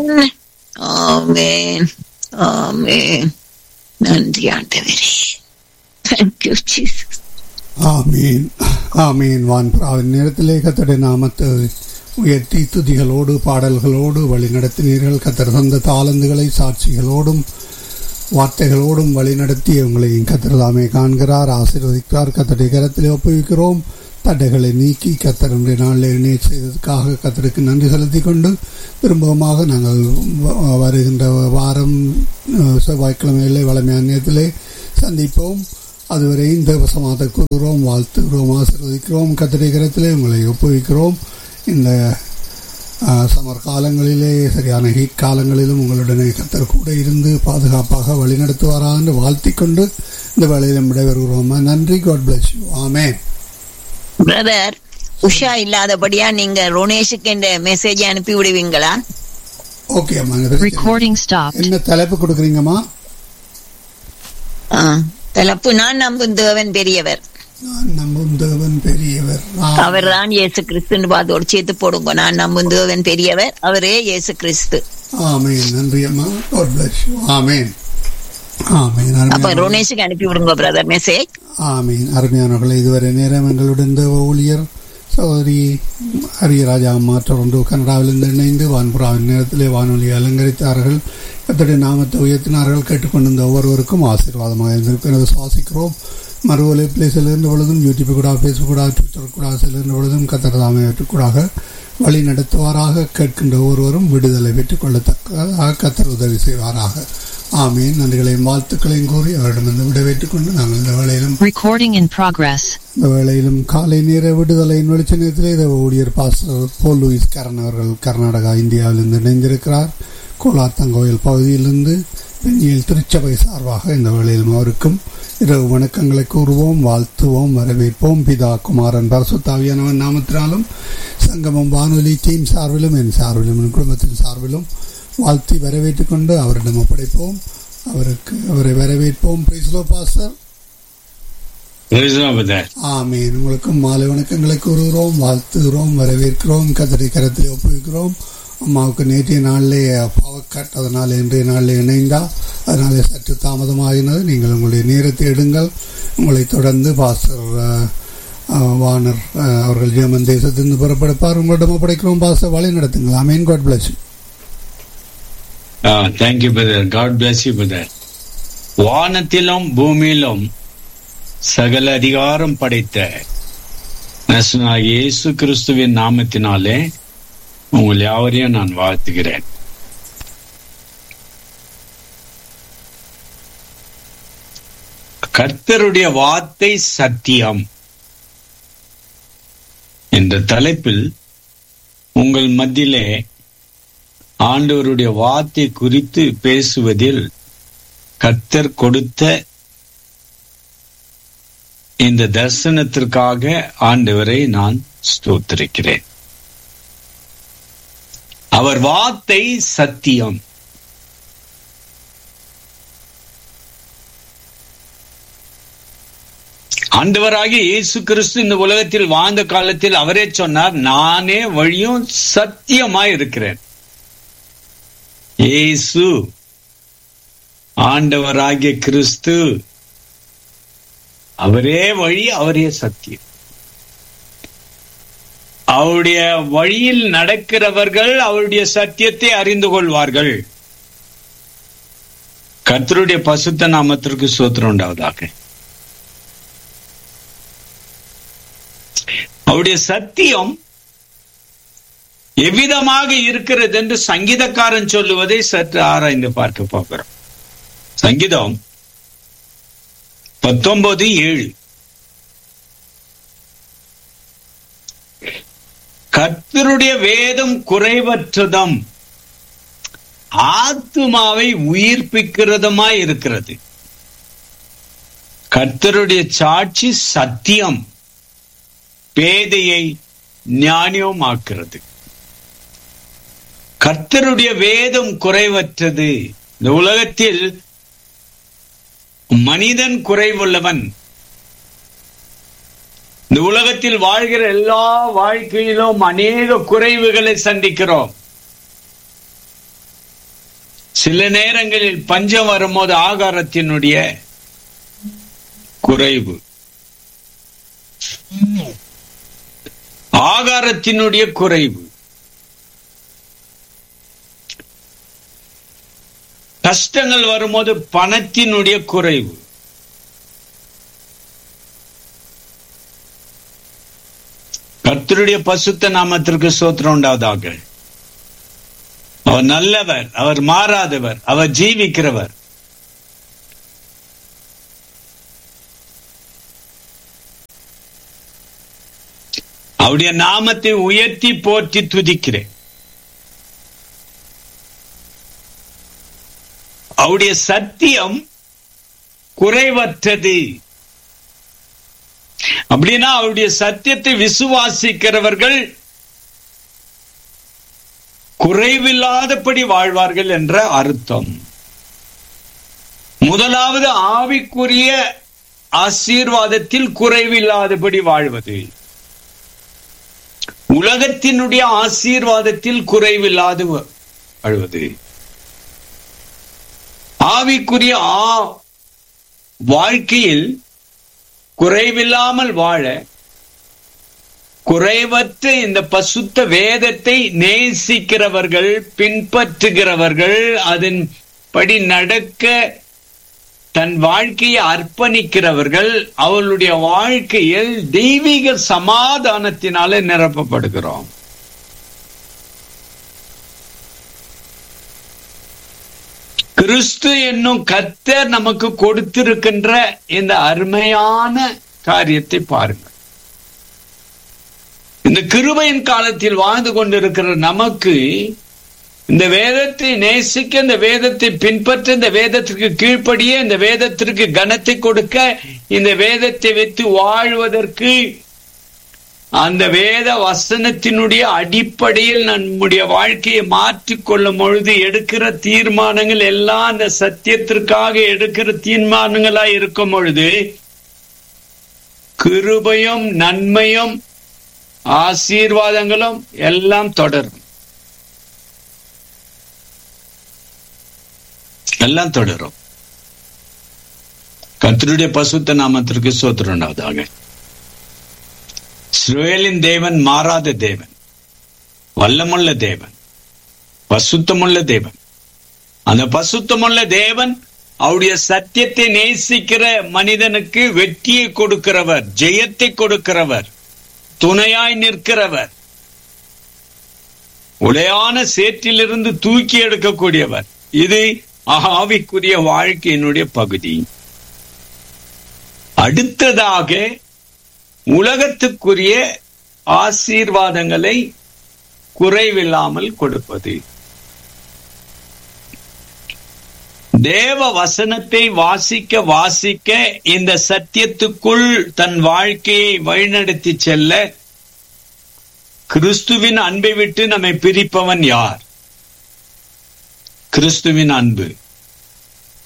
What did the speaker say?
ஆமென் ஆமென் நன்றி ஆண்டவரே thank you Jesus ஆமீன் ஆமீன் வான்புறாவின் நேரத்திலே கத்தடைய நாமத்தை உயர்த்தி துதிகளோடு பாடல்களோடு வழிநடத்தினீர்கள் கத்தர் தந்த தாளந்துகளை சாட்சிகளோடும் வார்த்தைகளோடும் வழிநடத்தி உங்களையும் கத்தர் தாமே காண்கிறார் ஆசீர்வதிக்கிறார் கத்தருடைய கரத்திலே ஒப்புவிக்கிறோம் தடைகளை நீக்கி கத்தர் இன்றைய நாளில் இணைய செய்ததற்காக கத்தருக்கு நன்றி செலுத்தி கொண்டு திரும்பமாக நாங்கள் வ- வருகின்ற வாரம் அஹ், செவ்வாய்க்கிழமையிலே வளமையான நேரத்திலே சந்திப்போம் அதுவரை இந்த வசமாக கூறுகிறோம் வாழ்த்துகிறோம் ஆசீர்வதிக்கிறோம் கத்தருடைய கரத்திலே உங்களை ஒப்புவிக்கிறோம் இந்த ஆஹ், சமர் காலங்களிலே சரியான ஹீட் காலங்களிலும் உங்களுடனே கத்தர் கூட இருந்து பாதுகாப்பாக வழிநடத்துவாரா என்று வாழ்த்திக் கொண்டு இந்த வேலையிலும் விடைபெறுகிறோம் நன்றி God bless you amen brother Usha இல்லாதபடியா நீங்க ரோனேஷுக்கு இந்த மெசேஜ் அனுப்பி விடுவீங்களா ஓகே அம்மா இந்த பிரச்சனை. Recording stopped. என்ன தலைப்பு கொடுக்குறீங்கம்மா ஆ, தலைப்பு நான் நம்பும் தேவன் பெரியவர் நான் நம்பும் தேவன் பெரியவர் அவர் தான் இயேசு கிறிஸ்துன்னு பார்த்து சேர்த்து போடுங்க நான் நம்பும் தேவன் பெரியவர் அவரே இயேசு கிறிஸ்து ஆமேன் நன்றி அம்மா God bless you amen amen அப்ப அருமையான ரோனேஷுக்கு அனுப்பி விடுங்க பிரதர் மெசேஜ் ஆமீன் அருமையானவர்களே இதுவரை நேரம் எங்களுடன் தேவ ஊழியர் சகோதரி ஹரியராஜா அம்மா தொடர்ந்து கனடாவிலிருந்து இணைந்து வான்புறாவின் நேரத்திலே வானொலி அலங்கரித்தார்கள் கத்தடைய நாமத்தை உயர்த்தினார்கள் கேட்டுக்கொண்டிருந்த ஒவ்வொருவருக்கும் ஆசீர்வாதமாக இருந்திருக்கிறது சுவாசிக்கிறோம் மறு ஒலிப்பிலே செல்கின்ற பொழுதும் யூடியூப் கூட ஃபேஸ்புக் கூட ட்விட்டர் கூட செல்கின்ற பொழுதும் கத்தர் தாமே கூடாக வழி நடத்துவாராக கேட்கின்ற ஒவ்வொருவரும் விடுதலை பெற்றுக் கொள்ளத்தக்கதாக கத்தர் உதவி செய்வாராக ஆமீன் நன்றிகளையும் வாழ்த்துக்களையும் கூறி அவரிடமிருந்து விடைபெற்றுக் கொண்டு நாங்கள் இந்த வேளையிலும் Recording in progress. இந்த வேளையிலும் காலை நேர விடுதலையின் வெளிச்ச நேரத்திலே இந்த ஊழியர் பாஸ்டர் போல் லூயிஸ் கரண் அவர்கள் கர்நாடகா இந்தியாவிலிருந்து இணைந்திருக்கிறார் கோலாத்தங்கோயில் பகுதியிலிருந்து பெண்ணியல் திருச்சபை சார்பாக இந்த வேளையிலும் அவருக்கும் இரவு வணக்கங்களை கூறுவோம் வாழ்த்துவோம் வரவேற்போம் பிதா குமாரன் பரசுத்தாவியானவன் நாமத்தினாலும் சங்கமம் வானொலி டீம் சார்பிலும் என் சார்பிலும் என் குடும்பத்தின் சார்பிலும் வாழ்த்தி வரவேற்றுக் கொண்டு அவரிடம் ஒப்படைப்போம் அவருக்கு அவரை வரவேற்போம் பிரைஸ்லோ pastor Praise the Lord, brother. ஆமீன் உங்களுக்கும் மாலை வணக்கங்களை கூறுகிறோம் வாழ்த்துகிறோம் வரவேற்கிறோம் கத்தரை கரத்தில் ஒப்புவிக்கிறோம் அம்மாவுக்கு நேற்றைய நாளிலே பவர் கட் அதனால் இன்றைய நாளில் இணைந்தா அதனாலே சற்று தாமதமாகினது நீங்கள் உங்களுடைய நேரத்தை எடுங்கள் உங்களை தொடர்ந்து பாஸ்டர் அஹ், அஹ், வானர் அஹ், அவர்கள் ஜெர்மன் தேசத்திலிருந்து புறப்படுப்பார் உங்களிடம் ஒப்படைக்கிறோம் பாஸ்டர் வழி நடத்துங்கள் ஆமீன் God bless Ah, thank you, brother. God bless you, brother. வானத்திலும் பூமியிலும் சகல அதிகாரம் படைத்த நசனாகிய இயேசு கிறிஸ்துவின் நாமத்தினாலே உங்கள் யாவரையும் நான் வாழ்த்துகிறேன் கர்த்தருடைய வார்த்தை சத்தியம் என்ற தலைப்பில் உங்கள் மத்தியிலே ஆண்டவருடைய வார்த்தை குறித்து பேசுவதில் கர்த்தர் கொடுத்த இந்த தரிசனத்திற்காக ஆண்டவரை நான் ஸ்தோத்திரிக்கிறேன் அவர் வார்த்தை சத்தியம் ஆண்டவராகிய இயேசு கிறிஸ்து இந்த உலகத்தில் வாழ்ந்த காலத்தில் அவரே சொன்னார் நானே வழியும் சத்தியமாய் இருக்கிறேன் இயேசு ஆண்டவராகிய கிறிஸ்து அவரே வழி அவரே சத்தியம் அவருடைய வழியில் நடக்கிறவர்கள் அவருடைய சத்தியத்தை அறிந்து கொள்வார்கள் கர்த்தருடைய பசுத்த நாமத்திற்கு சோத்திரம் உண்டாவதாக அவருடைய சத்தியம் எவ்விதமாக இருக்கிறது என்று சங்கீதக்காரன் சொல்லுவதை சற்று ஆராய்ந்து பார்க்க போகிறோம் சங்கீதம் பத்தொன்பது ஏழு கர்த்தருடைய வேதம் குறைவற்றதும் ஆத்துமாவை உயிர்ப்பிக்கிறதுமாய் இருக்கிறது கர்த்தருடைய சாட்சி சத்தியம் பேதையை ஞானியமாக்கிறது கர்த்தருடைய வேதம் குறைவற்றது இந்த உலகத்தில் மனிதன் குறைவுள்ளவன் இந்த உலகத்தில் வாழ்கிற எல்லா வாழ்க்கையிலும் அநேக குறைவுகளை சந்திக்கிறோம் சில நேரங்களில் பஞ்சம் வரும்போது ஆகாரத்தினுடைய குறைவு ஆகாரத்தினுடைய குறைவு கஷ்டங்கள் வரும்போது பணத்தினுடைய குறைவு கர்த்தருடைய பசுத்த நாமத்திற்கு சோத்திரம் உண்டாவதாக அவர் நல்லவர் அவர் மாறாதவர் அவர் ஜீவிக்கிறவர் அவருடைய நாமத்தை உயர்த்தி போற்றி துதிக்கிறேன் அவருடைய சத்தியம் குறைவற்றது அப்படின்னா அவருடைய சத்தியத்தை விசுவாசிக்கிறவர்கள் குறைவில்லாதபடி வாழ்வார்கள் என்ற அர்த்தம் முதலாவது ஆவிக்குரிய ஆசீர்வாதத்தில் குறைவில்லாதபடி வாழ்வது உலகத்தினுடைய ஆசீர்வாதத்தில் குறைவில்லாது வாழ்வது ஆவிக்குரிய ஆ வாழ்க்கையில் குறைவில்லாமல் வாழ குறைவற்ற இந்த பசுத்த வேதத்தை நேசிக்கிறவர்கள் பின்பற்றுகிறவர்கள் அதன்படி நடக்க தன் வாழ்க்கையை அர்ப்பணிக்கிறவர்கள் அவளுடைய வாழ்க்கையில் தெய்வீக சமாதானத்தினால நிரப்பப்படுகிறோம் கிறிஸ்து என்னும் கத்தர் நமக்கு கொடுத்திருக்கின்ற இந்த அருமையான காரியத்தை பாருங்கள் இந்த கிருபையின் காலத்தில் வாழ்ந்து கொண்டிருக்கிற நமக்கு இந்த வேதத்தை நேசிக்க இந்த வேதத்தை பின்பற்ற இந்த வேதத்திற்கு கீழ்ப்படிய இந்த வேதத்திற்கு கனத்தை கொடுக்க இந்த வேதத்தை வைத்து வாழ்வதற்கு அந்த வேத வசனத்தினுடைய அடிப்படையில் நம்முடைய வாழ்க்கையை மாற்றிக்கொள்ளும் பொழுது எடுக்கிற தீர்மானங்கள் எல்லாம் அந்த சத்தியத்திற்காக எடுக்கிற தீர்மானங்களா இருக்கும் பொழுது கிருபையும் நன்மையும் ஆசீர்வாதங்களும் எல்லாம் தொடரும் எல்லாம் தொடரும் கர்த்தருடைய பசுத்த நாமத்திற்கு சோத்திரம் உண்டாவதாக இஸ்ரவேலின் தேவன் மாறாத தேவன் வல்லமுள்ள தேவன் பசுத்தமுள்ள தேவன் அந்த பசுத்தமுள்ள தேவன் அவருடைய சத்தியத்தை நேசிக்கிற மனிதனுக்கு வெற்றியை கொடுக்கிறவர் ஜெயத்தை கொடுக்கிறவர் துணையாய் நிற்கிறவர் உடையான சேற்றிலிருந்து தூக்கி எடுக்கக்கூடியவர் இது ஆவிக்குரிய வாழ்க்கையினுடைய பகுதி அடுத்ததாக உலகத்துக்குரிய ஆசீர்வாதங்களை குறைவில்லாமல் கொடுப்பது தேவ வசனத்தை வாசிக்க வாசிக்க இந்த சத்தியத்துக்குள் தன் வாழ்க்கையை வழிநடத்தி செல்ல கிறிஸ்துவின் அன்பை விட்டு நம்மை பிரிப்பவன் யார் கிறிஸ்துவின் அன்பு